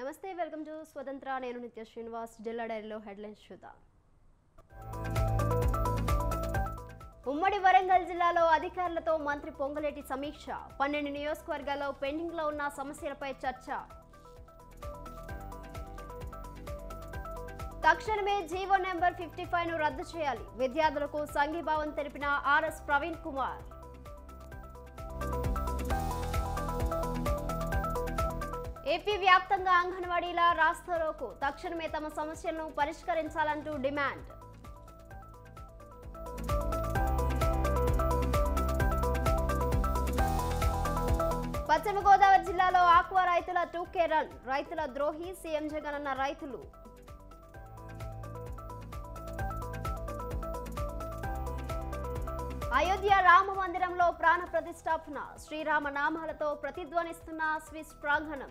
నమస్తే welcome to స్వతంత్ర నేను నిత్య శ్రీనివాస్ జిల్లా డైరీలో హెడ్లైన్స్ చూద్దాం ఉమ్మడి వరంగల్ జిల్లాలో అధికారులతో మంత్రి పొంగులేటి సమీక్ష పన్నెండు నియోజకవర్గాల్లో పెండింగ్లో ఉన్న సమస్యలపై చర్చ తక్షణమే జీవో నెంబర్ ఫిఫ్టీ ఫైవ్ ను రద్దు చేయాలి విద్యార్థులకు సంఘీభావం తెలిపిన ఆర్ఎస్ ప్రవీణ్ కుమార్ ఏపీ వ్యాప్తంగా అంగన్వాడీల రాస్తారోకు తక్షణమే తమ సమస్యలను పరిష్కరించాలంటూ డిమాండ్ పశ్చిమ గోదావరి జిల్లాలో ఆక్వా రైతుల టూకే రన్ రైతుల ద్రోహి సీఎం జగన్ అన్న రైతులు అయోధ్య రామ మందిరంలో ప్రాణ ప్రతిష్టాపన శ్రీరామ నామాలతో ప్రతిధ్వనిస్తున్న స్విస్ ప్రాంగణం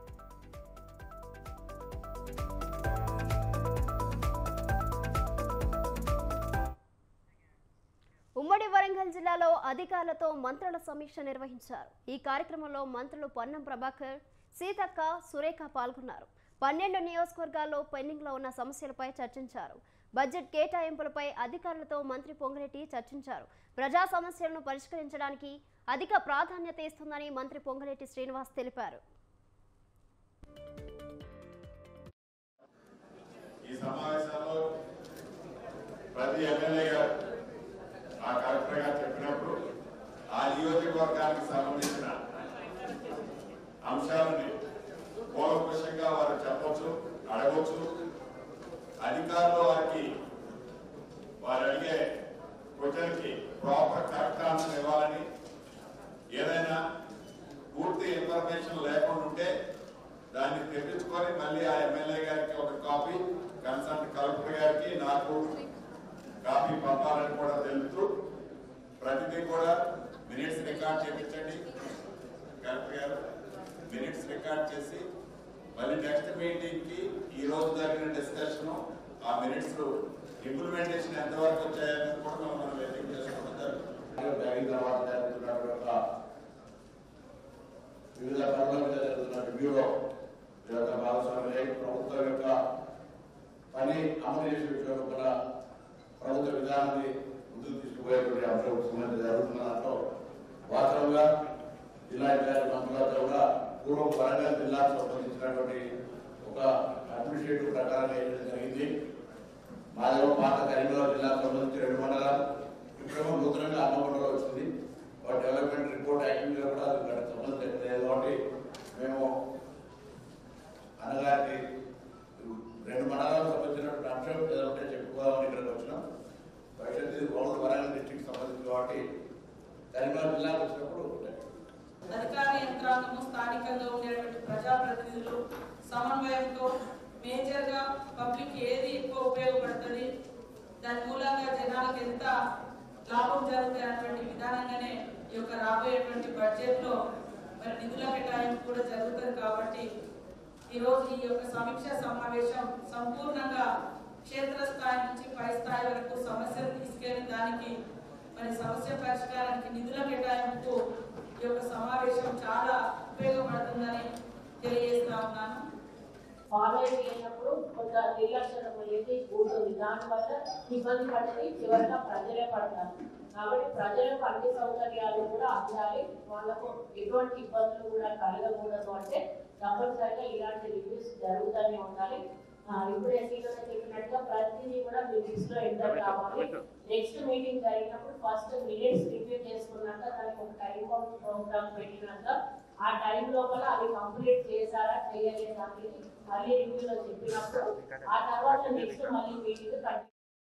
ఉమ్మడి వరంగల్ జిల్లాలో అధికారులతో మంత్రుల సమీక్ష నిర్వహించారు ఈ కార్యక్రమంలో మంత్రులు పొన్నం ప్రభాకర్ సీతక్క సురేఖ పాల్గొన్నారు పన్నెండు నియోజకవర్గాల్లో పెండింగ్లో ఉన్న సమస్యలపై చర్చించారు బడ్జెట్ కేటాయింపులపై అధికారులతో మంత్రి పొంగిరెడ్డి చర్చించారు ప్రజా సమస్యలను పరిష్కరించడానికి అధిక ప్రాధాన్యత ఇస్తుందని మంత్రి పొంగిరెడ్డి శ్రీనివాస్ తెలిపారు ఈ సమావేశంలో ప్రతి ఎమ్మెల్యే గారు ఆ కలెక్టర్ గారు చెప్పినప్పుడు ఆ నియోజకవర్గానికి సంబంధించిన అంశాలని కూలంకుషంగా వారు చెప్పొచ్చు అడగొచ్చు అధికారులు వారికి వారు అడిగే క్వశ్చన్కి ప్రాపర్ కరెక్ట్ ఆన్సర్ ఇవ్వాలని ఏదైనా పూర్తి ఇన్ఫర్మేషన్ లేకుండా ఉంటే దాన్ని తెప్పించుకొని మళ్ళీ ఆ ఎమ్మెల్యే గారికి ఒక కాపీ కన్సల్ట్ కలెక్టర్ గారికి నాకు కాపీ పంపాలని కూడా తెలుపుతూ ప్రతిదీ కూడా మినిట్స్ రికార్డ్ చేయించండి కలెక్టర్ గారు మినిట్స్ రికార్డ్ చేసి మళ్ళీ నెక్స్ట్ మీటింగ్ కి ఈ రోజు జరిగిన డిస్కషన్ ఆ మినిట్స్ ఇంప్లిమెంటేషన్ ఎంతవరకు వచ్చాయని కూడా మనం మనం వెయిటింగ్ చేసుకుంటాం జరిగిన తర్వాత జరుగుతున్నటువంటి ఒక వివిధ పనుల మీద జరుగుతున్న రివ్యూలో ఈ యొక్క భాగస్వామ్య ప్రభుత్వం యొక్క పని అమలు చేసే విషయంలో కూడా ప్రభుత్వ విధానాన్ని ముందుకు తీసుకుపోయేటువంటి అంశం సంబంధించి జరుగుతున్న దాంట్లో వాస్తవంగా జిల్లా ఇన్ఛార్జ్ మంత్రులతో కూడా పూర్వం వరంగల్ జిల్లాకు సంబంధించినటువంటి ఒక అడ్మినిస్ట్రేటివ్ ప్రకారంగా వేయడం జరిగింది మాదేమో పాత కరీంనగర్ జిల్లాకు సంబంధించి రెండు మండలాలు ఇప్పుడేమో నూతనంగా అన్న మండలం వచ్చింది వాటి డెవలప్మెంట్ రిపోర్ట్ యాక్టివిటీలో కూడా అది ఇక్కడ సంబంధం లేదు కాబట్టి మేము అన్నగారికి రెండు మండలాలకు సంబంధించినటువంటి అంశం ఏదంటే చెప్పుకోవాలని ఇక్కడికి వచ్చినాం భవిష్యత్తు ఇది ఓల్డ్ వరంగల్ డిస్ట్రిక్ట్ సంబంధించి కాబట్టి కరీంనగర్ జిల్లాకు వచ్చినప్పుడు అధికార యంత్రాంగము స్థానికంగా ఉండేటువంటి ప్రజాప్రతినిధులు సమన్వయంతో మేజర్ గా పబ్లిక్ ఏది ఎక్కువ ఉపయోగపడుతుంది దాని మూలంగా జనాలకు ఎంత లాభం జరుగుతుంది అనేటువంటి విధానంగానే ఈ యొక్క రాబోయేటువంటి బడ్జెట్ లో మరి నిధుల కేటాయింపు కూడా జరుగుతుంది కాబట్టి ఈ రోజు ఈ యొక్క సమీక్ష సమావేశం సంపూర్ణంగా క్షేత్రస్థాయి నుంచి పై స్థాయి వరకు సమస్యలు తీసుకెళ్లి దానికి మరి సమస్య పరిష్కారానికి నిధుల కేటాయింపుకు ఈ యొక్క సమావేశం చాలా ఉపయోగపడుతుందని తెలియజేస్తా ఉన్నాను ఫాలో అయినప్పుడు కొంత నిర్లక్ష్యం అనేది ఉంటుంది దానివల్ల ఇబ్బంది పడేది చివరిగా ప్రజలే పడతారు కాబట్టి ప్రజలకు అన్ని సౌకర్యాలు కూడా అందాలి వాళ్ళకు ఎటువంటి ఇబ్బందులు కూడా కలగకూడదు అంటే తప్పనిసరిగా ఇలాంటి రివ్యూస్ జరుగుతూనే ఉండాలి ఆ, ఇప్పుడు ఎన్నికల్లో చెప్పినట్టుగా ప్రతిదీ కూడా మీ లిస్ట్ లో ఎంటర్ కావాలి నెక్స్ట్ మీటింగ్ జరిగినప్పుడు ఫస్ట్ మినిట్స్ రివ్యూ చేసుకున్నాక దానికి ఒక టైం బౌండ్ ప్రోగ్రామ్ పెట్టినాక ఆ టైం లోపల అవి కంప్లీట్ చేశారా చేయలేదా అనేది మళ్ళీ రివ్యూలో చెప్పినప్పుడు ఆ తర్వాత నెక్స్ట్ మళ్ళీ మీటింగ్ కంటిన్యూ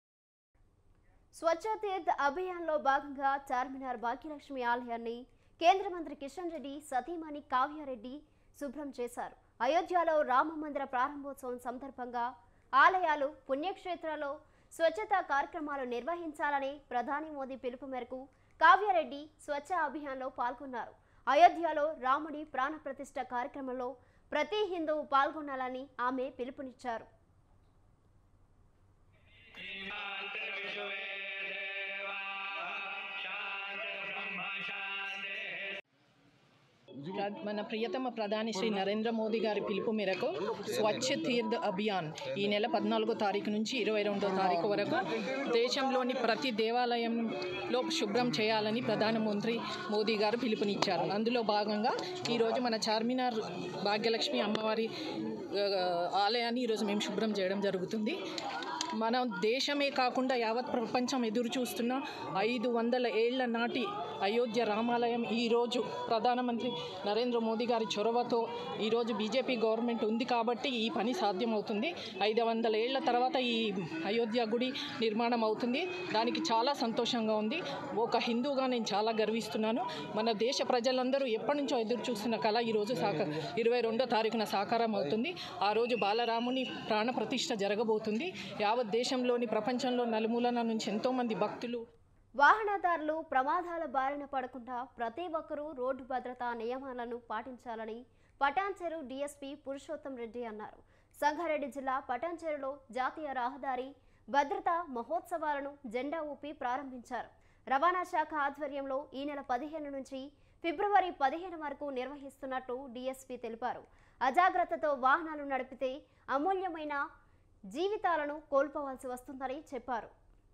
స్వచ్ఛ తీర్థ్ అభియాన్లో భాగంగా చార్మినార్ భాగ్యలక్ష్మి ఆలయాన్ని కేంద్ర మంత్రి కిషన్ రెడ్డి సతీమణి కావ్యారెడ్డి శుభ్రం చేశారు అయోధ్యలో రామ మందిర ప్రారంభోత్సవం సందర్భంగా ఆలయాలు పుణ్యక్షేత్రాల్లో స్వచ్ఛతా కార్యక్రమాలు నిర్వహించాలని ప్రధాని మోదీ పిలుపు మేరకు కావ్యారెడ్డి స్వచ్ఛ అభియాన్లో పాల్గొన్నారు అయోధ్యలో రాముడి ప్రాణప్రతిష్ఠ కార్యక్రమంలో ప్రతి హిందువు పాల్గొనాలని ఆమె పిలుపునిచ్చారు ప్ర- మన ప్రియతమ ప్రధాని శ్రీ నరేంద్ర మోదీ గారి పిలుపు మేరకు స్వచ్ఛ తీర్థ్ అభియాన్ ఈ నెల పద్నాలుగో తారీఖు నుంచి ఇరవై రెండో తారీఖు వరకు దేశంలోని ప్రతి దేవాలయంలో శుభ్రం చేయాలని ప్రధానమంత్రి మోదీ గారు పిలుపునిచ్చారు అందులో భాగంగా ఈరోజు మన చార్మినార్ భాగ్యలక్ష్మి అమ్మవారి ఆ, ఆలయాన్ని ఈరోజు మేము శుభ్రం చేయడం జరుగుతుంది మన దేశమే కాకుండా యావత్ ప్రపంచం ఎదురు చూస్తున్న ఐదు వందల ఏళ్ల నాటి అయోధ్య రామాలయం ఈరోజు ప్రధానమంత్రి నరేంద్ర మోదీ గారి చొరవతో ఈరోజు బీజేపీ గవర్నమెంట్ ఉంది కాబట్టి ఈ పని సాధ్యమవుతుంది ఐదు వందల ఏళ్ల తర్వాత ఈ అయోధ్య గుడి నిర్మాణం అవుతుంది దానికి చాలా సంతోషంగా ఉంది ఒక హిందూగా నేను చాలా గర్విస్తున్నాను మన దేశ ప్రజలందరూ ఎప్పటి నుంచో ఎదురు చూస్తున్న కళ ఈరోజు సాక ఇరవై రెండో తారీఖున సాకారం అవుతుంది ఆ రోజు బాలరాముని ప్రాణ ప్రతిష్ఠ జరగబోతుంది యావత్ దేశంలోని ప్రపంచంలో నలుమూలల నుంచి ఎంతోమంది భక్తులు వాహనదారులు ప్రమాదాల బారిన పడకుండా ప్రతి ఒక్కరూ రోడ్డు భద్రతా నియమాలను పాటించాలని పటాన్చెరు డీఎస్పీ పురుషోత్తం రెడ్డి అన్నారు సంగారెడ్డి జిల్లా పటాన్చెరులో జాతీయ రహదారి భద్రతా మహోత్సవాలను జెండా ఊపి ప్రారంభించారు రవాణా శాఖ ఆధ్వర్యంలో ఈ నెల పదిహేను నుంచి ఫిబ్రవరి పదిహేను వరకు నిర్వహిస్తున్నట్టు డీఎస్పీ తెలిపారు అజాగ్రత్తతో వాహనాలు నడిపితే అమూల్యమైన జీవితాలను కోల్పోవాల్సి వస్తుందని చెప్పారు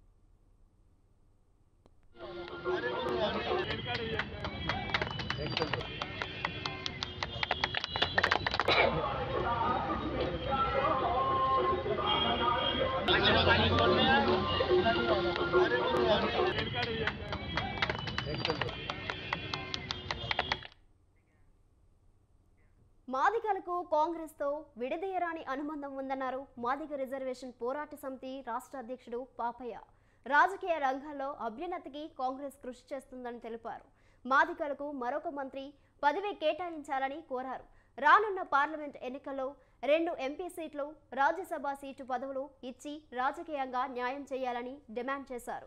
మాదిగలకు కాంగ్రెస్తో విడదీయరాని అనుబంధం ఉందన్నారు మాదిగ రిజర్వేషన్ పోరాట సమితి రాష్ట్ర అధ్యక్షుడు పాపయ్య రాజకీయ రంగంలో అభ్యున్నతికి కాంగ్రెస్ కృషి చేస్తుందని తెలిపారు మాదిగలకు మరొక మంత్రి పదవి కేటాయించాలని కోరారు రానున్న పార్లమెంట్ ఎన్నికల్లో రెండు ఎంపీ సీట్లు రాజ్యసభ సీటు పదవులు ఇచ్చి రాజకీయంగా న్యాయం చేయాలని డిమాండ్ చేశారు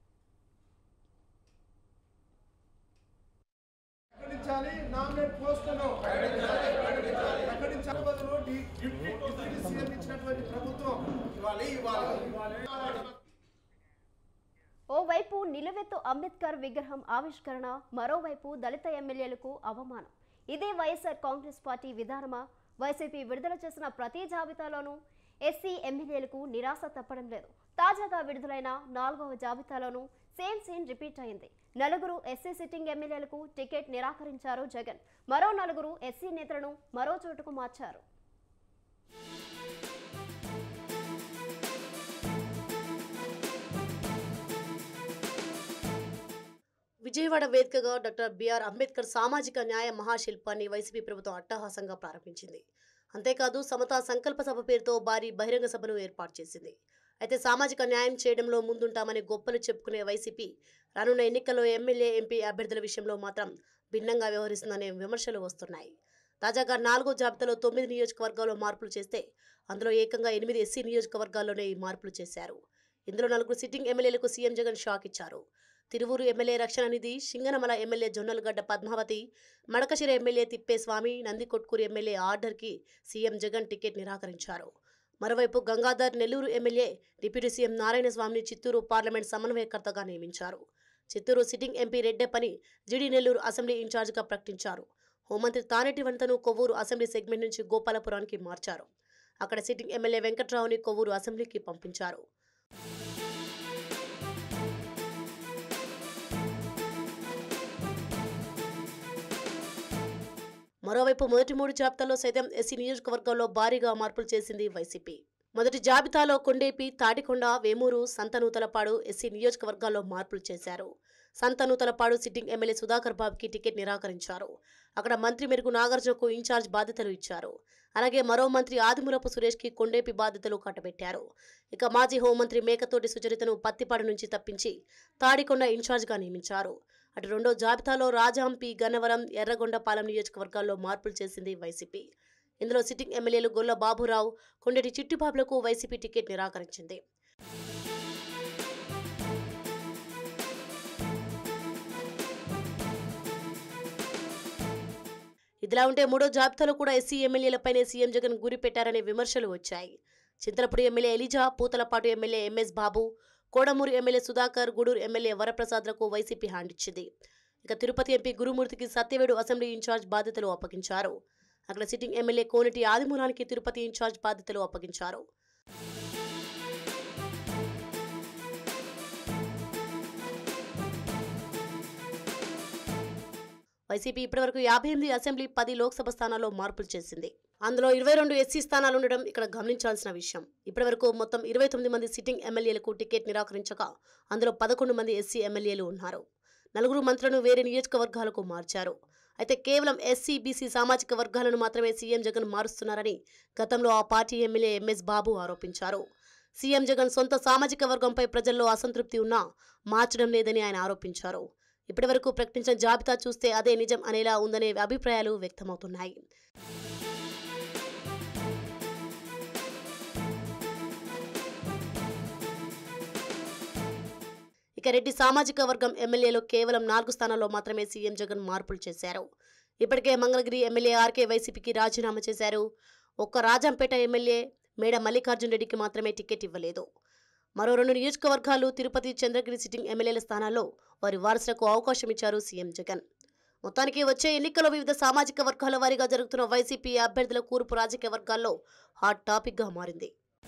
ప్రకటించాలి నామినేట్ పోస్టులను ప్రకటించాలి బదులు డి- డిప్యూటీ డిప్యూటీ సీఎం ఇచ్చినటువంటి ప్రభుత్వం ఇవ్వాలి ఇవ్వాలి ఓవైపు నిలువెత్తు అంబేద్కర్ విగ్రహం ఆవిష్కరణ మరోవైపు దళిత ఎమ్మెల్యేలకు అవమానం ఇదే వైఎస్ఆర్ కాంగ్రెస్ పార్టీ విధానమా వైసీపీ విడుదల చేసిన ప్రతి జాబితాలోనూ ఎస్సీ ఎమ్మెల్యేలకు నిరాశ తప్పడం లేదు తాజాగా విడుదలైన నాలుగవ జాబితాలోనూ సేమ్ సీన్ రిపీట్ అయింది నలుగురు ఎస్సీ సిట్టింగ్ ఎమ్మెల్యేలకు టికెట్ నిరాకరించారు జగన్ మరో నలుగురు ఎస్సీ నేతలను మరో చోటుకు మార్చారు విజయవాడ వేదికగా డాక్టర్ బిఆర్ అంబేద్కర్ సామాజిక న్యాయ మహాశిల్పాన్ని వైసీపీ ప్రభుత్వం అట్టహాసంగా ప్రారంభించింది అంతేకాదు సమతా సంకల్ప సభ పేరుతో భారీ బహిరంగ సభను ఏర్పాటు చేసింది అయితే సామాజిక న్యాయం చేయడంలో ముందుంటామని గొప్పలు చెప్పుకునే వైసీపీ రానున్న ఎన్నికల్లో ఎమ్మెల్యే ఎంపీ అభ్యర్థుల విషయంలో మాత్రం భిన్నంగా వ్యవహరిస్తుందనే విమర్శలు వస్తున్నాయి తాజాగా నాలుగో జాబితాలో తొమ్మిది నియోజకవర్గాల్లో మార్పులు చేస్తే అందులో ఏకంగా ఎనిమిది ఎస్సీ నియోజకవర్గాల్లోనే ఈ మార్పులు చేశారు ఇందులో నలుగురు సిట్టింగ్ ఎమ్మెల్యేలకు సీఎం జగన్ షాక్ ఇచ్చారు Tiruvuru MLA Rakshana Nidhi Singanamala MLA Jonnalagadda Padmavathi Madakasira MLA Thippeswamy Nandikotkuru MLA ఆర్డర్కి సీఎం జగన్ టికెట్ నిరాకరించారు మరోవైపు Gangadhar Nellore MLA deputy CM Narayana స్వామిని చిత్తూరు పార్లమెంట్ సమన్వయకర్తగా నియమించారు చిత్తూరు సిట్టింగ్ ఎంపీ రెడ్డెప్పని జిడి నెల్లూరు అసెంబ్లీ ఇన్ఛార్జిగా ప్రకటించారు హోంమంత్రి తానేటి వంతను కొవ్వూరు అసెంబ్లీ సెగ్మెంట్ నుంచి గోపాలపురానికి మార్చారు అక్కడ సిట్టింగ్ ఎమ్మెల్యే వెంకట్రావుని కొవ్వూరు అసెంబ్లీకి పంపించారు మరోవైపు మొదటి మూడు జాబితాలో సైతం ఎస్సీ నియోజకవర్గాల్లో భారీగా మార్పులు చేసింది వైసీపీ మొదటి జాబితాలో కొండేపి తాటికొండ వేమూరు సంతనూతలపాడు ఎస్సీ నియోజకవర్గాల్లో మార్పులు చేశారు సంతనూతలపాడు సిట్టింగ్ ఎమ్మెల్యే సుధాకర్ బాబుకి టికెట్ నిరాకరించారు అక్కడ మంత్రి మెరుగు నాగార్జునకు ఇన్ఛార్జ్ బాధ్యతలు ఇచ్చారు అలాగే మరో మంత్రి ఆదిమూలపు సురేష్కి కొండేపి బాధ్యతలు కట్టబెట్టారు ఇక మాజీ హోంమంత్రి మేకతోటి సుచరితను పత్తిపాడు నుంచి తప్పించి తాడికొండ ఇన్ఛార్జ్గా నియమించారు అటు రెండో జాబితాలో రాజాంపి గన్నవరం ఎర్రగొండపాలెం నియోజకవర్గాల్లో మార్పులు చేసింది వైసీపీ ఇందులో సిట్టింగ్ ఎమ్మెల్యేలు గొల్ల బాబురావు కొండటి చిట్టిబాబులకు వైసీపీ టికెట్ నిరాకరించింది ఇదిలా ఉంటే మూడో జాబితాలో కూడా ఎస్సీ ఎమ్మెల్యేలపైనే సీఎం జగన్ గురి పెట్టారనే విమర్శలు వచ్చాయి Chintalapudi MLA Eliza Puthalapattu MLA MS Babu Kodumuru MLA Sudhakar Gudur MLA వరప్రసాద్లకు వైసీపీ హ్యాండ్ ఇచ్చింది ఇక తిరుపతి ఎంపీ గురుమూర్తికి సత్యవేడు అసెంబ్లీ ఇన్ఛార్జ్ బాధ్యతలు అప్పగించారు అక్కడ సిట్టింగ్ ఎమ్మెల్యే కోనటి ఆదిమూలానికి తిరుపతి ఇన్ఛార్జ్ బాధ్యతలు అప్పగించారు వైసీపీ ఇప్పటివరకు యాభై ఎనిమిది అసెంబ్లీ పది లోక్సభ స్థానాల్లో మార్పులు చేసింది అందులో ఇరవై రెండు ఎస్సీ స్థానాలు ఉండడం ఇక్కడ గమనించాల్సిన విషయం ఇప్పటివరకు మొత్తం ఇరవై తొమ్మిది మంది సిట్టింగ్ ఎమ్మెల్యేలకు టికెట్ నిరాకరించగా అందులో పదకొండు మంది ఎస్సీ ఎమ్మెల్యేలు ఉన్నారు నలుగురు మంత్రులను వేరే నియోజకవర్గాలకు మార్చారు అయితే కేవలం ఎస్సీ బీసీ సామాజిక వర్గాలను మాత్రమే సీఎం జగన్ మారుస్తున్నారని గతంలో ఆ పార్టీ ఎమ్మెల్యే ఎంఎస్ బాబు ఆరోపించారు సీఎం జగన్ సొంత సామాజిక వర్గంపై ప్రజల్లో అసంతృప్తి ఉన్నా మార్చడం లేదని ఆయన ఆరోపించారు ఇప్పటివరకు ప్రకటించిన జాబితా చూస్తే అదే నిజం అనేలా ఉందనే అభిప్రాయాలు వ్యక్తమవుతున్నాయి ఇక రెడ్డి సామాజిక వర్గం ఎమ్మెల్యేలో కేవలం నాలుగు స్థానాల్లో మాత్రమే సీఎం జగన్ మార్పులు చేశారు ఇప్పటికే మంగళగిరి ఎమ్మెల్యే ఆర్కే వైసీపీకి రాజీనామా చేశారు ఒక్క రాజంపేట ఎమ్మెల్యే మేడ మల్లికార్జున్ రెడ్డికి మాత్రమే టికెట్ ఇవ్వలేదు మరో రెండు నియోజకవర్గాలు తిరుపతి చంద్రగిరి సిట్టింగ్ ఎమ్మెల్యేల స్థానాల్లో వారి వారసులకు అవకాశం ఇచ్చారు సీఎం జగన్ మొత్తానికి వచ్చే ఎన్నికల్లో వివిధ సామాజిక వర్గాల వారీగా జరుగుతున్న వైసీపీ అభ్యర్థుల కూర్పు రాజకీయ వర్గాల్లో హాట్ టాపిక్గా మారింది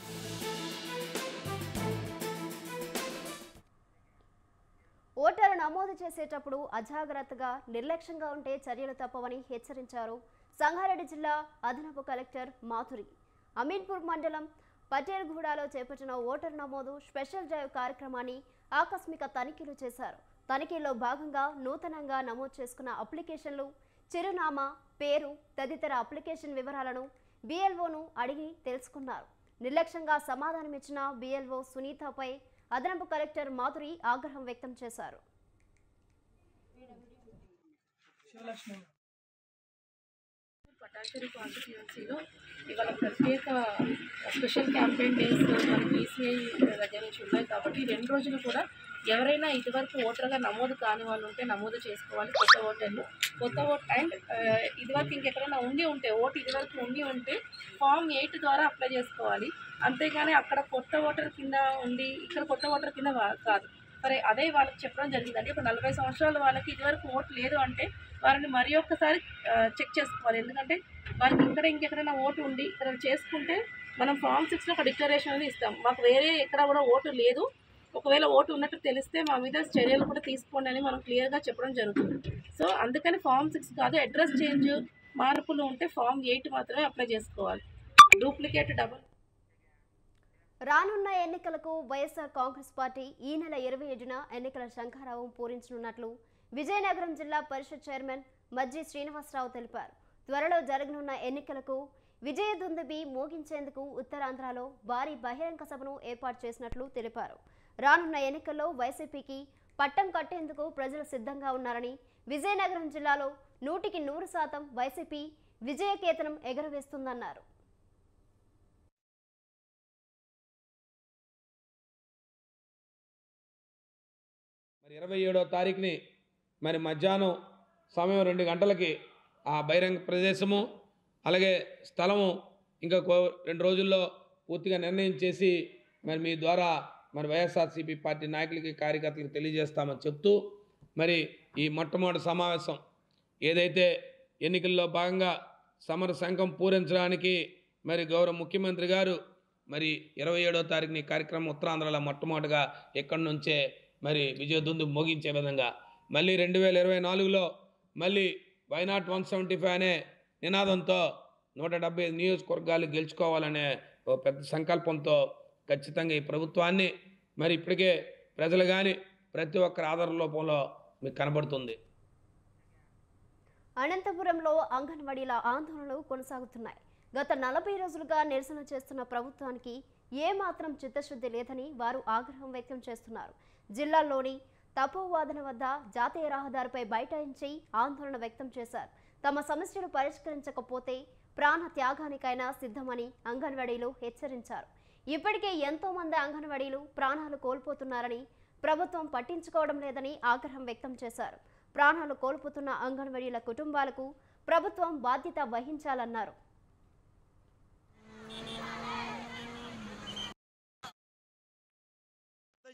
ఓటరు నమోదు చేసేటప్పుడు అజాగ్రత్తగా నిర్లక్ష్యంగా ఉంటే చర్యలు తప్పవని హెచ్చరించారు సంగారెడ్డి జిల్లా అదనపు కలెక్టర్ మాధురి అమీన్పూర్ మండలం పటేల్గూడలో చేపట్టిన ఓటర్ నమోదు స్పెషల్ డ్రైవ్ కార్యక్రమాన్ని ఆకస్మిక తనిఖీలు చేశారు తనిఖీల్లో భాగంగా నూతనంగా నమోదు చేసుకున్న అప్లికేషన్లు చిరునామా పేరు తదితర అప్లికేషన్ వివరాలను బిఎల్ఓను అడిగి తెలుసుకున్నారు నిర్లక్ష్యంగా సమాధానమిచ్చిన బిఎల్ఓ సునీతపై అదనపు కలెక్టర్ మాధురి ఆగ్రహం వ్యక్తం చేశారు పటాచరి కాన్స్టిట్యున్సీలో ఇవాళ ప్రత్యేక స్పెషల్ క్యాంపెయిన్ డేస్ మన బీసీఐ దగ్గర నుంచి ఉన్నాయి కాబట్టి ఈ రెండు రోజులు కూడా ఎవరైనా ఇదివరకు ఓటర్గా నమోదు కాని వాళ్ళు ఉంటే నమోదు చేసుకోవాలి కొత్త ఓటర్లు కొత్త ఓట్ అండ్ ఇదివరకు ఇంకెక్కడైనా ఉండి ఉంటే ఓటు ఇదివరకు ఉండి ఉంటే ఫామ్ ఎయిట్ ద్వారా అప్లై చేసుకోవాలి అంతేగాని అక్కడ కొత్త ఓటర్ కింద ఉండి ఇక్కడ కొత్త ఓటర్ కింద వా- కాదు సరే అదే వాళ్ళకి చెప్పడం జరిగిందండి ఇప్పుడు నలభై సంవత్సరాల వాళ్ళకి ఇదివరకు ఓటు లేదు అంటే వారిని మరి ఒక్కసారి చెక్ చేసుకోవాలి ఎందుకంటే వారికి ఇక్కడ ఇంకెక్కడైనా ఓటు ఉండి ఇక్కడ చేసుకుంటే మనం ఫామ్ సిక్స్లో ఒక డిక్లరేషన్ అనేది ఇస్తాం మాకు వేరే ఎక్కడ కూడా ఓటు లేదు ఒకవేళ ఓటు ఉన్నట్టు తెలిస్తే మా మీద చర్యలు కూడా తీసుకోండి అని మనం క్లియర్గా చెప్పడం జరుగుతుంది సో అందుకని ఫామ్ సిక్స్ కాదు అడ్రస్ చేంజ్ మార్పులు ఉంటే ఫామ్ ఎయిట్ మాత్రమే అప్లై చేసుకోవాలి డూప్లికేట్ డబుల్ రానున్న ఎన్నికలకు వైఎస్ఆర్ కాంగ్రెస్ పార్టీ ఈ నెల ఇరవై ఏడున ఎన్నికల శంఖారావం పూరించనున్నట్లు విజయనగరం జిల్లా పరిషత్ చైర్మన్ మజ్జి శ్రీనివాసరావు తెలిపారు త్వరలో జరగనున్న ఎన్నికలకు విజయదుందుబి మోగించేందుకు ఉత్తరాంధ్రలో భారీ బహిరంగ సభను ఏర్పాటు చేసినట్లు తెలిపారు రానున్న ఎన్నికల్లో వైసీపీకి పట్టం కట్టేందుకు ప్రజలు సిద్ధంగా ఉన్నారని విజయనగరం జిల్లాలో నూటికి నూరు శాతం వైసీపీ విజయకేతనం ఎగరవేస్తుందన్నారు మరి ఇరవై ఏడో తారీఖుని మరి మధ్యాహ్నం సమయం రెండు గంటలకి ఆ బహిరంగ ప్రదేశము అలాగే స్థలము ఇంకా కో- రెండు రోజుల్లో పూర్తిగా నిర్ణయం చేసి మరి మీ ద్వారా మరి వైఎస్ఆర్సీపీ పార్టీ నాయకులకి కార్యకర్తలకు తెలియజేస్తామని చెప్తూ మరి ఈ మొట్టమొదటి సమావేశం ఏదైతే ఎన్నికల్లో భాగంగా సమర సంఘం పూరించడానికి మరి గౌరవ ముఖ్యమంత్రి గారు మరి ఇరవై ఏడో తారీఖుని ఈ కార్యక్రమం ఉత్తరాంధ్రలో మొట్టమొదటిగా ఇక్కడి నుంచే మరి విజయదుందు మోగించే విధంగా మళ్ళీ రెండు వేల ఇరవై నాలుగులో మళ్ళీ వైనాట్ వన్ సెవెంటీ ఫైవ్ అనే నినాదంతో నూట డెబ్బై ఐదు నియోజకవర్గాలు గెలుచుకోవాలనే ఓ పెద్ద సంకల్పంతో ఖచ్చితంగా ఈ ప్రభుత్వాన్ని మరి ఇప్పటికే ప్రజలు కానీ ప్రతి ఒక్కరి ఆధార రూపంలో మీకు కనబడుతుంది అనంతపురంలో అంగన్వాడీల ఆందోళనలు కొనసాగుతున్నాయి గత నలభై రోజులుగా నిరసన చేస్తున్న ప్రభుత్వానికి ఏమాత్రం చిత్తశుద్ధి లేదని వారు ఆగ్రహం వ్యక్తం చేస్తున్నారు జిల్లాలోని తపోవాదన వద్ద జాతీయ రహదారిపై బైఠాయించి ఆందోళన వ్యక్తం చేశారు తమ సమస్యలు పరిష్కరించకపోతే ప్రాణ త్యాగానికైనా సిద్ధమని అంగన్వాడీలు హెచ్చరించారు ఇప్పటికే ఎంతో మంది అంగన్వాడీలు ప్రాణాలు కోల్పోతున్నారని ప్రభుత్వం పట్టించుకోవడం లేదని ఆగ్రహం వ్యక్తం చేశారు ప్రాణాలు కోల్పోతున్న అంగన్వాడీల కుటుంబాలకు ప్రభుత్వం బాధ్యత వహించాలన్నారు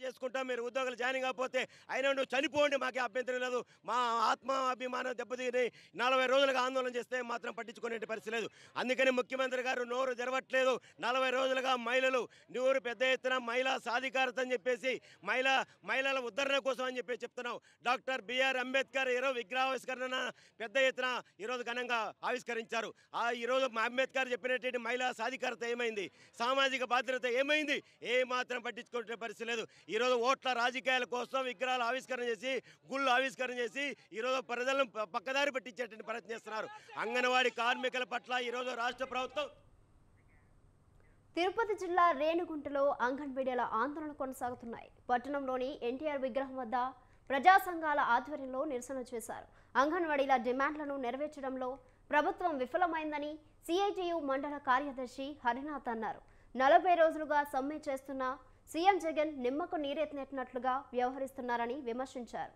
చేసుకుంటాం మీరు ఉద్యోగాలు జాయిన్ కాకపోతే అయినా నువ్వు చనిపోండి మాకే అభ్యంతరం లేదు మా ఆత్మ అభిమానం దెబ్బతిని నలభై రోజులుగా ఆందోళన చేస్తే మాత్రం పట్టించుకునే పరిస్థితి లేదు అందుకని ముఖ్యమంత్రి గారు నోరు తెరవట్లేదు నలభై రోజులుగా మహిళలు నూరు పెద్ద ఎత్తున మహిళా సాధికారత అని చెప్పేసి మహిళా మహిళల ఉద్ధరణ కోసం అని చెప్పి చెప్తున్నాం డాక్టర్ బిఆర్ అంబేద్కర్ ఈరోజు విగ్రహావిష్కరణ పెద్ద ఎత్తున ఈరోజు ఘనంగా ఆవిష్కరించారు ఆ ఈరోజు మా అంబేద్కర్ చెప్పినటువంటి మహిళా సాధికారత ఏమైంది సామాజిక బాధ్యత ఏమైంది ఏ మాత్రం పట్టించుకునే పరిస్థితి లేదు ఈరోజు ఓట్ల రాజకీయాల కోసం విగ్రహాలు ఆవిష్కరణ చేసి గుళ్ళు ఆవిష్కరణ చేసి ఈరోజు ప్రజలను ప- పక్కదారి పట్టించేటువంటి ప్రయత్నం చేస్తున్నారు అంగన్వాడీ కార్మికుల పట్ల ఈరోజు రాష్ట్ర ప్రభుత్వం తిరుపతి జిల్లా రేణుగుంటలో అంగన్వాడీల ఆందోళన కొనసాగుతున్నాయి పట్టణంలోని ఎన్టీఆర్ విగ్రహం వద్ద ప్రజా సంఘాల ఆధ్వర్యంలో నిరసన చేశారు అంగన్వాడీల డిమాండ్లను నెరవేర్చడంలో ప్రభుత్వం విఫలమైందని సిఐటియు మండల కార్యదర్శి హరినాథ్ అన్నారు నలభై రోజులుగా సమ్మె చేస్తున్న సీఎం జగన్ నిమ్మకు నీరెత్తినట్లుగా వ్యవహరిస్తున్నారని విమర్శించారు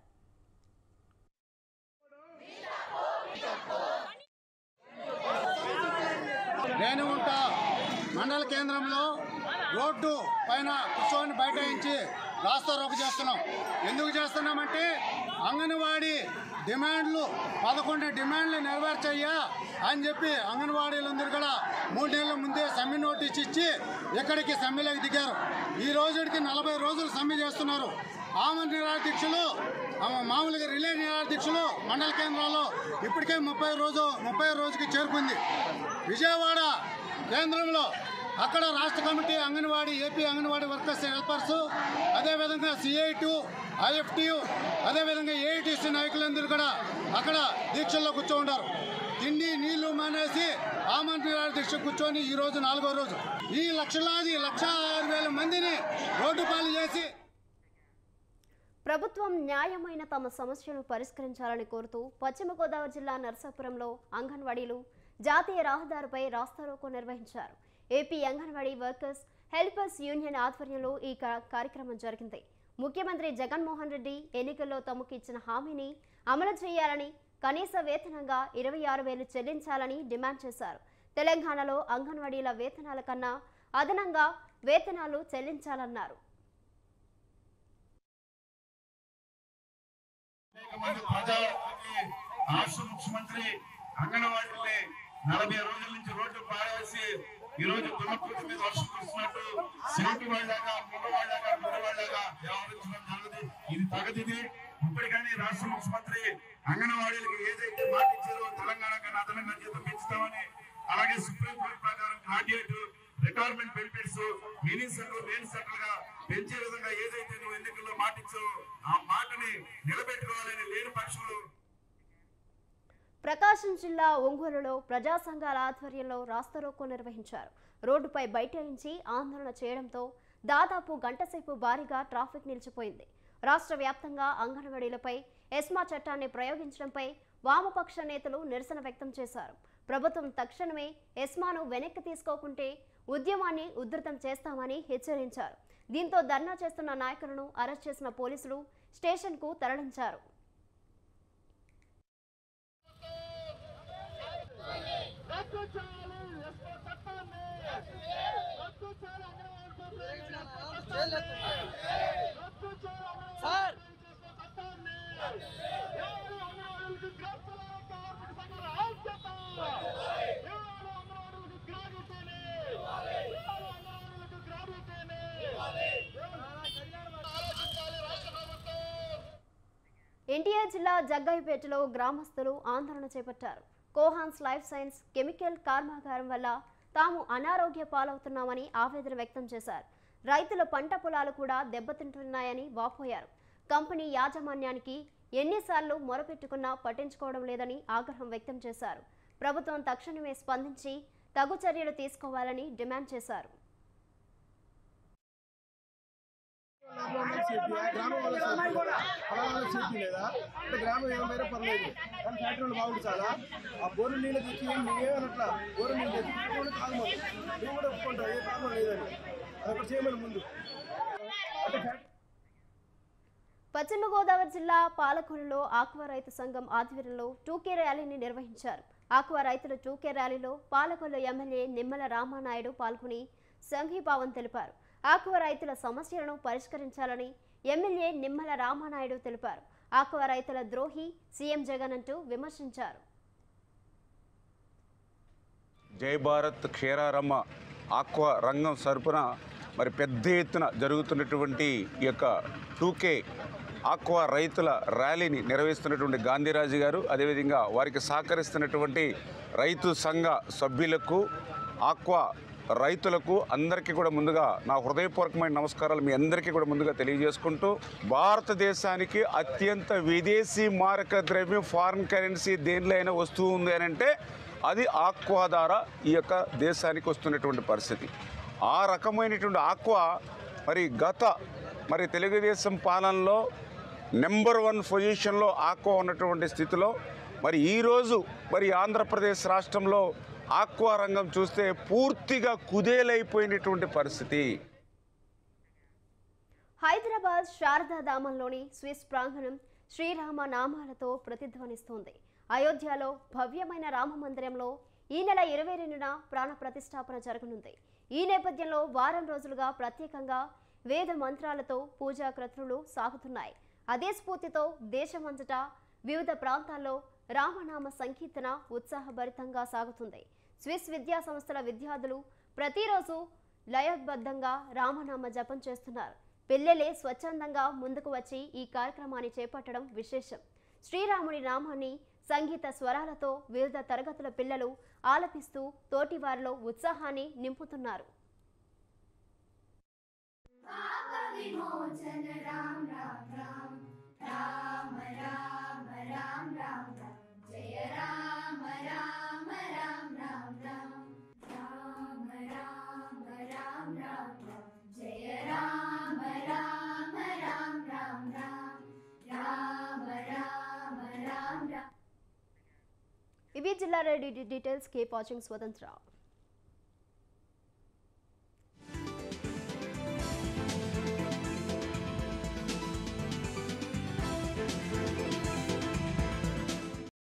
రేణుగుంట మండల కేంద్రంలో రోడ్డు పైన కూర్చొని బైఠాయించి రాస్తా రోకు చేస్తున్నాం ఎందుకు చేస్తున్నామంటే అంగన్వాడీ డిమాండ్లు పదకొండు డిమాండ్లు నెరవేర్చయ్యా అని చెప్పి అంగన్వాడీలందరూ కూడా మూడు నెలల ముందే సమ్మె నోటీస్ ఇచ్చి ఇక్కడికి సమ్మెలోకి దిగారు ఈ రోజుకి నలభై రోజులు సమ్మె చేస్తున్నారు ఆమన్ నిరాధ్యక్షులు మామూలుగా రిలే నిరాధ్యక్షులు మండల కేంద్రాల్లో ఇప్పటికే ముప్పై రోజు ముప్పై రోజుకి చేరుకుంది విజయవాడ కేంద్రంలో అక్కడ రాష్ట్ర committee anganwadi AP anganwadi workers helpers అదేవిధంగా సిఐటు ఐఎఫ్టియు అదేవిధంగా ఏఐటీసీ నాయకులందరూ కూడా అక్కడ దీక్షల్లో కూర్చో ఉన్నారు తిండి నీళ్లు మానేసి ఆమంత్రి దీక్ష కూర్చొని ఈ రోజు నాలుగో రోజు ఈ లక్షలాది లక్ష ఆరు వేల మందిని రోడ్డు పాలు చేసి ప్రభుత్వం న్యాయమైన తమ సమస్యలను పరిష్కరించాలని కోరుతూ పశ్చిమ గోదావరి జిల్లా నర్సాపురంలో అంగన్వాడీలు జాతీయ రహదారిపై రాస్తారోకో నిర్వహించారు AP anganwadi workers helpers union ఆధ్వర్యంలో ఈ కా- కార్యక్రమం జరిగింది ముఖ్యమంత్రి జగన్మోహన్ రెడ్డి ఎన్నికల్లో తమకు ఇచ్చిన హామీని అమలు చేయాలని కనీస వేతనంగా ఇరవై ఆరు వేలు చెల్లించాలని డిమాండ్ చేశారు తెలంగాణలో అంగన్వాడీల వేతనాల కన్నా అదనంగా వేతనాలు చెల్లించాలన్నారు మంది ప్రజలకి రాష్ట్ర ముఖ్యమంత్రి అంగన్వాడీని నలభై రోజుల నుంచి రోడ్డు పారేసి ఈ రోజు దున్నపోతు మీద వర్షం కురుస్తున్నట్టు సిమెంట్ వాళ్ళగా మగవాళ్ళగా గుడ్డవాళ్ళగా వ్యవహరించడం జరగదు ఇది తగదిది ఇప్పటికైనా ఈ రాష్ట్ర ముఖ్యమంత్రి అంగన్వాడీలకు ఏదైతే మాట ఇచ్చారో తెలంగాణ కన్నా అదనంగా జీతం పెంచుతామని అలాగే సుప్రీం కోర్టు ప్రకారం graduate retirement benefits mini centre లేని సెంటర్ గా పెంచే విధంగా ఏదైతే నువ్వు ఎన్నికల్లో మాట ఇచ్చావో ఆ మాటని నిలబెట్టుకోవాలని లేని పక్షంలో ప్రకాశం జిల్లా ఒంగోలులో ప్రజా సంఘాల ఆధ్వర్యంలో రాస్తారోకో నిర్వహించారు రోడ్డుపై బైఠాయించి ఆందోళన చేయడంతో దాదాపు గంటసేపు భారీగా ట్రాఫిక్ నిలిచిపోయింది రాష్ట్ర వ్యాప్తంగా అంగన్వాడీలపై ఎస్మా చట్టాన్ని ప్రయోగించడంపై వామపక్ష నేతలు నిరసన వ్యక్తం చేశారు ప్రభుత్వం తక్షణమే ఎస్మాను వెనక్కి తీసుకోకుంటే ఉద్యమాన్ని ఉధృతం చేస్తామని హెచ్చరించారు దీంతో ధర్నా చేస్తున్న నాయకులను అరెస్ట్ చేసిన పోలీసులు స్టేషన్కు తరలించారు ఎన్టీఆర్ జిల్లా జగ్గాయిపేటలో గ్రామస్తులు ఆందోళన చేపట్టారు కోహాన్స్ లైఫ్ సైన్స్ కెమికల్ కర్మాగారం వల్ల తాము అనారోగ్య పాలవుతున్నామని ఆవేదన వ్యక్తం చేశారు రైతుల పంట పొలాలు కూడా దెబ్బతింటున్నాయని వాపోయారు కంపెనీ యాజమాన్యానికి ఎన్నిసార్లు మొరపెట్టుకున్నా పట్టించుకోవడం లేదని ఆగ్రహం వ్యక్తం చేశారు ప్రభుత్వం తక్షణమే స్పందించి తగు చర్యలు తీసుకోవాలని డిమాండ్ చేశారు గ్రామం వాళ్ళ సేఫ్టీ పొలాల సేఫ్టీ లేదా అంటే గ్రామం ఏమైనా పర్లేదు కానీ ఫ్యాక్టరీ వాళ్ళు బాగుంది చాలా ఆ బోరు నీళ్ళు తెచ్చి ఏం ఏమనట్లా బోరు నీళ్ళు తెచ్చి పెట్టుకోవడం కాదు మాకు మేము కూడా ఒప్పుకుంటాం ఏ ప్రాబ్లం లేదని అదొకటి చేయమని ముందు అంటే ఫ్యాక్టరీ పశ్చిమ గోదావరి జిల్లా పాలకొల్లులో ఆక్వా రైతు సంఘం ఆధ్వర్యంలో టూకే ర్యాలీని నిర్వహించారు ఆక్వా రైతుల టూకే ర్యాలీలో పాలకొల్లు ఎమ్మెల్యే నిమ్మల రామానాయుడు పాల్గొని సంఘీభావం తెలిపారు ఆక్వా రైతుల సమస్యలను పరిష్కరించాలని ఎమ్మెల్యే నిమ్మల రామానాయుడు తెలిపారు ఆక్వా రైతుల ద్రోహి సీఎం జగన్ అంటూ విమర్శించారు జై భారత్ క్షీరారమ్మ ఆక్వా రంగం సరపున మరి పెద్ద ఎత్తున జరుగుతున్నటువంటి ఈ యొక్క టూకే ఆక్వా రైతుల ర్యాలీని నిర్వహిస్తున్నటువంటి గాంధీరాజు గారు అదేవిధంగా వారికి సహకరిస్తున్నటువంటి రైతు సంఘ సభ్యులకు ఆక్వా రైతులకు అందరికీ కూడా ముందుగా నా హృదయపూర్వకమైన నమస్కారాలు మీ అందరికీ కూడా ముందుగా తెలియజేసుకుంటూ భారతదేశానికి అత్యంత విదేశీ మారక ద్రవ్యం ఫారిన్ కరెన్సీ దేనిలో అయినా వస్తువు ఉంది అని అంటే అది ఆక్వా ద్వారా ఈ యొక్క దేశానికి వస్తున్నటువంటి పరిస్థితి ఆ రకమైనటువంటి ఆక్వా మరి గత మరి తెలుగుదేశం పాలనలో నెంబర్ వన్ పొజిషన్లో ఆక్వా ఉన్నటువంటి స్థితిలో మరి ఈరోజు మరి ఆంధ్రప్రదేశ్ రాష్ట్రంలో ఆక్వా రంగం చూస్తే పూర్తిగా కుదేలైపోయినటువంటి పరిస్థితి హైదరాబాద్ శారదాధామంలోని స్విస్ ప్రాంగణం శ్రీరామ నామాలతో ప్రతిధ్వనిస్తోంది అయోధ్యలో భవ్యమైన రామ మందిరంలో ఈ నెల ఇరవై రెండున ప్రాణ ప్రతిష్టాపన జరగనుంది ఈ నేపథ్యంలో వారం రోజులుగా ప్రత్యేకంగా వేద మంత్రాలతో పూజా క్రతువులు సాగుతున్నాయి అదే స్ఫూర్తితో దేశమంతటా వివిధ ప్రాంతాల్లో రామనామ సంకీర్తన ఉత్సాహభరితంగా సాగుతుంది స్విస్ విద్యా సంస్థల విద్యార్థులు ప్రతిరోజు లయబద్ధంగా రామనామ జపం చేస్తున్నారు పిల్లలే స్వచ్ఛందంగా ముందుకు వచ్చి ఈ కార్యక్రమాన్ని చేపట్టడం విశేషం శ్రీరాముడి నామాన్ని సంగీత స్వరాలతో వివిధ తరగతుల పిల్లలు ఆలపిస్తూ తోటివారిలో ఉత్సాహాన్ని నింపుతున్నారు విమోచన రామ్ రామ్ రామ్ రామ రామ రామ రామ జయ రామ రామ రామ రామ రామ రామ రామ రామ జయ రామ రామ రామ రామ రామ రామ రామ రామ ఇవి జిల్లా రెడీ డీటెయిల్స్ కీప్ వాచింగ్ స్వతంత్ర